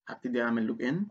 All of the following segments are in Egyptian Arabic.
هبتدي اعمل لوج ان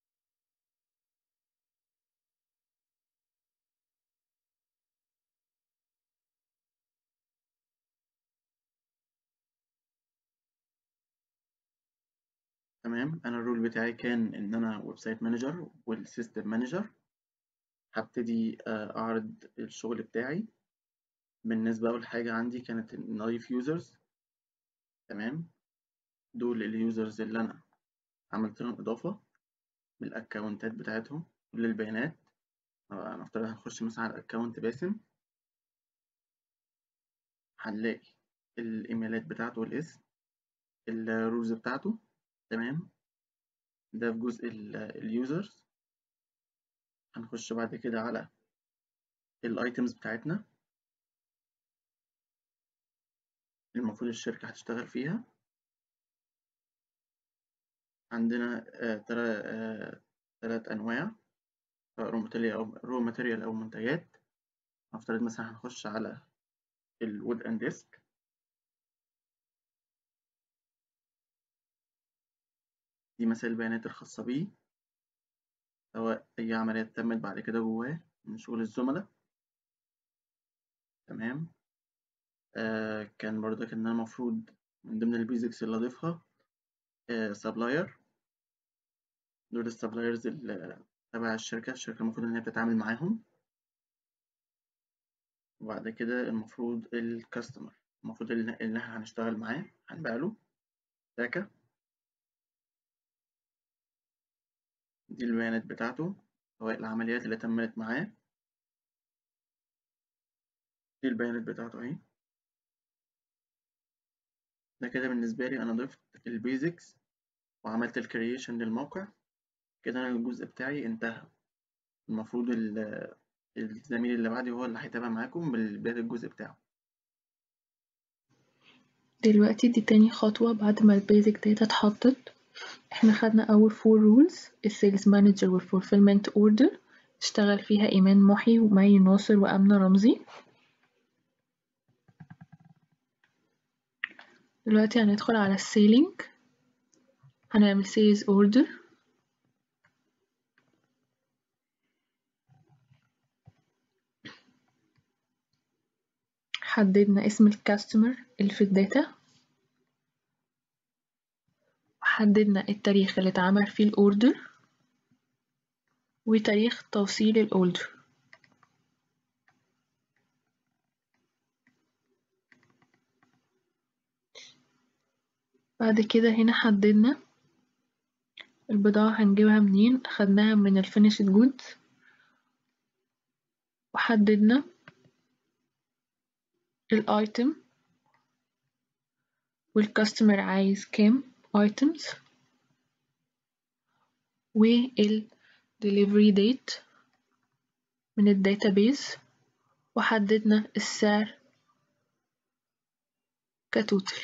تمام انا الرول بتاعي كان ان انا ويب سايت مانجر والسيستم مانجر هبتدي اعرض الشغل بتاعي بالنسبة أول حاجة عندي كانت نضيف يوزرز تمام دول اليوزرز اللي أنا عملت لهم إضافة بالأكونتات بتاعتهم كل البيانات نفترض هنخش مثلا على الأكونت باسم هنلاقي الإيميلات بتاعته والاسم الرولز بتاعته تمام ده في جزء اليوزرز هنخش بعد كده على الايتمز بتاعتنا المفروض الشركة هتشتغل فيها عندنا آه تلات آه تلات أنواع رو ماتيريال أو رو ماتيريال أو منتجات نفترض مثلا هنخش على الوود أند ديسك دي مثلا البيانات الخاصة بيه سواء أي عمليات تمت بعد كده جواه من شغل الزملاء تمام آه كان برضك إن أنا المفروض من ضمن البيزكس اللي أضيفها سبلاير دول السبلايرز اللي تبع الشركة الشركة المفروض إن هي بتتعامل معاهم وبعد كده المفروض الكاستمر المفروض اللي احنا هنشتغل معاه هنبيع له باكة دي البيانات بتاعته سواء العمليات اللي تمت معاه دي البيانات بتاعته اهي ده كده بالنسبة لي أنا ضفت البيزكس وعملت الكرييشن للموقع كده أنا الجزء بتاعي انتهى المفروض الزميل اللي بعدي هو اللي هيتابع معاكم ببداية الجزء بتاعه دلوقتي دي تاني خطوة بعد ما البيزك داتا اتحطت احنا خدنا أول فور رولز السيلز مانجر والفولفيلمنت اوردر اشتغل فيها إيمان محي ومي ناصر وأمنة رمزي دلوقتي هندخل على السيلينج هنعمل سيلز اوردر حددنا اسم الكاستمر اللي في الداتا وحددنا التاريخ اللي اتعمل فيه الاوردر وتاريخ توصيل الاوردر بعد كده هنا حددنا البضاعة هنجيبها منين خدناها من الفينيشد جودز وحددنا الايتم والكاستمر عايز كام items وال delivery date من الداتابيز وحددنا السعر كتوتال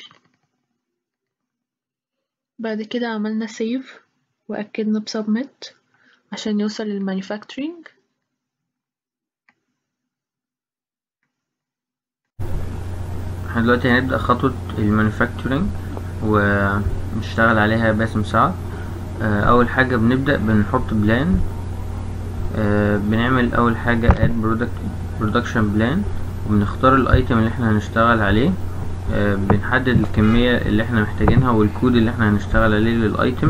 بعد كده عملنا save وأكدنا بسبميت عشان يوصل للمانيفاكتورينج احنا دلوقتي هنبدأ خطوة المانيفاكتورينج ونشتغل عليها باسم سعد أول حاجة بنبدأ بنحط بلان بنعمل أول حاجة add product production plan وبنختار الأيتم اللي احنا هنشتغل عليه بنحدد الكمية اللي احنا محتاجينها والكود اللي احنا هنشتغل عليه للأيتم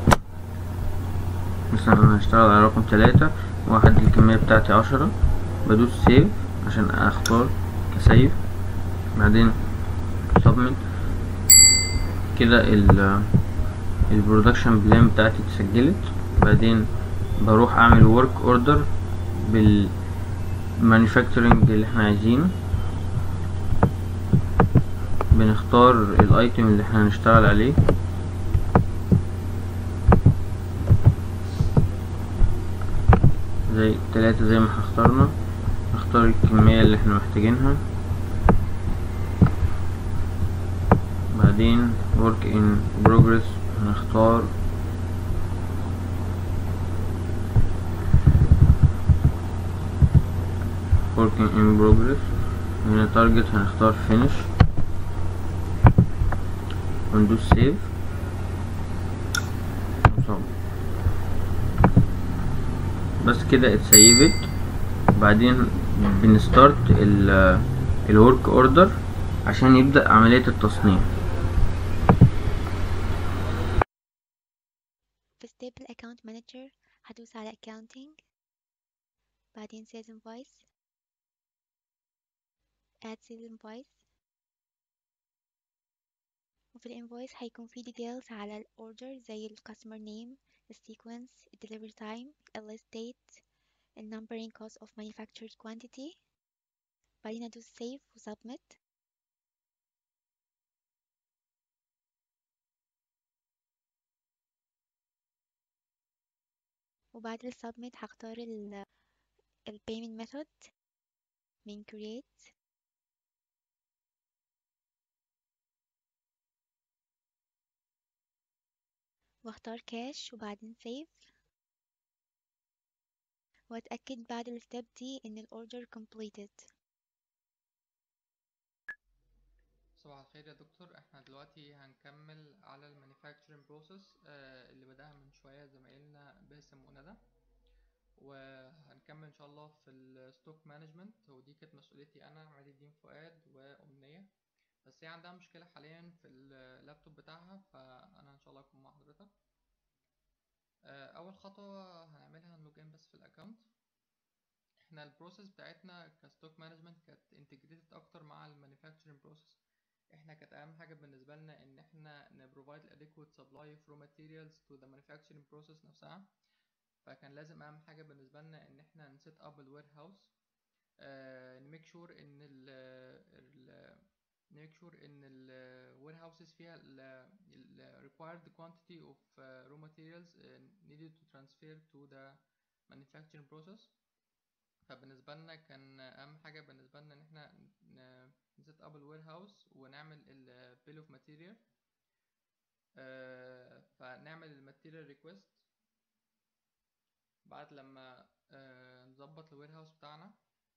مثلا أنا هشتغل على رقم تلاتة وأحدد الكمية بتاعتي عشرة بدوس سيف عشان أختار سيف بعدين submit كده ال البرودكشن بلان بتاعتي اتسجلت بعدين بروح اعمل ورك اوردر بالمانيفاكتورنج اللي احنا عايزينه بنختار الايتم اللي احنا هنشتغل عليه زي تلاتة زي ما اخترنا نختار الكمية اللي احنا محتاجينها بعدين work in progress هنختار working in progress هنا target هنختار finish وندوس save بس كده اتسيفت وبعدين بنستارت الورك اوردر عشان يبدأ عملية التصنيع في stable account manager هدوس على accounting بعدين sales invoice add sales invoice وفي الانفويس هيكون في details على الاوردر زي ال customer name ال sequence ال delivery time ال list date ال numbering cost of manufactured quantity بعدين ادوس save و submit وبعد ال submit هختار ال ال payment method من create واختار كاش وبعدين save واتأكد بعد الستep دي ان الاوردر completed صباح الخير يا دكتور احنا دلوقتي هنكمل على المانيفاكتشرنج بروسيس اللي بدأها من شوية زمايلنا باسم وندى وهنكمل ان شاء الله في الستوك مانجمنت ودي كانت مسؤوليتي انا عماد الدين فؤاد وامنية بس هي عندها مشكلة حاليا في اللابتوب بتاعها فانا ان شاء الله اكون مع حضرتك اول خطوة هنعملها نلوجين بس في الاكونت احنا البروسيس بتاعتنا كستوك مانجمنت كانت انتجريتد اكتر مع المانيفاكتشرنج بروسيس احنا كانت اهم حاجه بالنسبه لنا ان احنا نبروفايد adequate supply of raw materials to the manufacturing process نفسها فكان لازم اهم حاجه بالنسبه لنا ان احنا نسيت اب الوير هاوس نميك شور ان ال نميك شور ان الوير هاوسز فيها ال required quantity of raw materials needed to transfer to the manufacturing process فبالنسبة لنا كان أهم حاجة بالنسبة لنا إن إحنا نسيت أب الوير هاوس ونعمل البيل أوف ماتيريال فنعمل الماتيريال ريكويست بعد لما نظبط الوير هاوس بتاعنا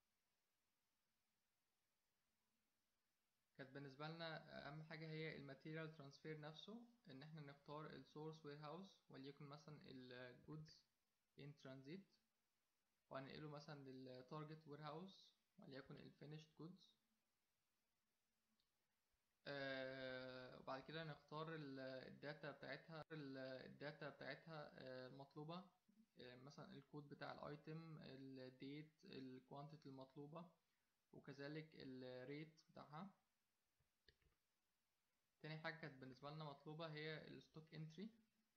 كانت بالنسبة لنا أهم حاجة هي الماتيريال ترانسفير نفسه إن إحنا نختار السورس وير هاوس وليكن مثلا الجودز in transit وهننقله مثلا للتارجت وير هاوس وليكن الفينيشد جودز وبعد كده نختار الداتا بتاعتها الداتا بتاعتها المطلوبة مثلا الكود بتاع الايتم الديت الكوانتيتي المطلوبة وكذلك الريت بتاعها تاني حاجة كانت بالنسبة لنا مطلوبة هي الستوك انتري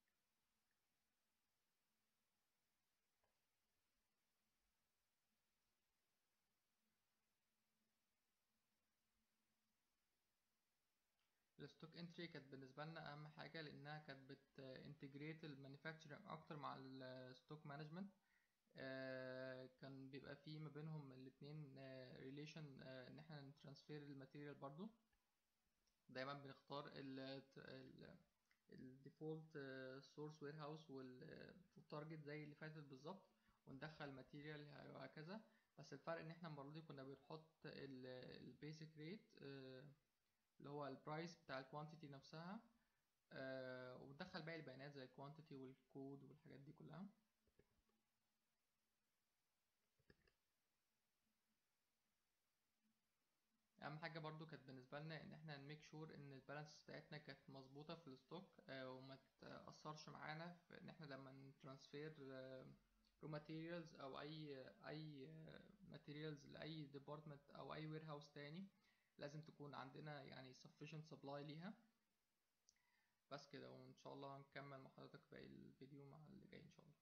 الستوك انتري كانت بالنسبه لنا اهم حاجه لانها كانت بتنتجريت المانيفاكتشرنج اكتر مع الستوك مانجمنت كان بيبقى في ما بينهم الاتنين ريليشن ان احنا نترانسفير الماتيريال برضو دايما بنختار الديفولت سورس وير هاوس والتارجت زي اللي فاتت بالظبط وندخل ماتيريال وهكذا بس الفرق ان احنا المره دي كنا بنحط البيسك ريت اللي هو البرايس بتاع الكوانتيتي نفسها آه وبتدخل باقي البيانات زي الكوانتيتي والكود والحاجات دي كلها اهم حاجه برضو كانت بالنسبه لنا ان احنا نميك شور ان البالانس بتاعتنا كانت مظبوطه في الستوك آه وما تاثرش معانا في ان احنا لما نترانسفير رو ماتيريالز او اي اي ماتيريالز لاي ديبارتمنت او اي وير هاوس تاني لازم تكون عندنا يعني sufficient supply ليها بس كده وان شاء الله هنكمل مع حضرتك باقي الفيديو مع اللي جاي ان شاء الله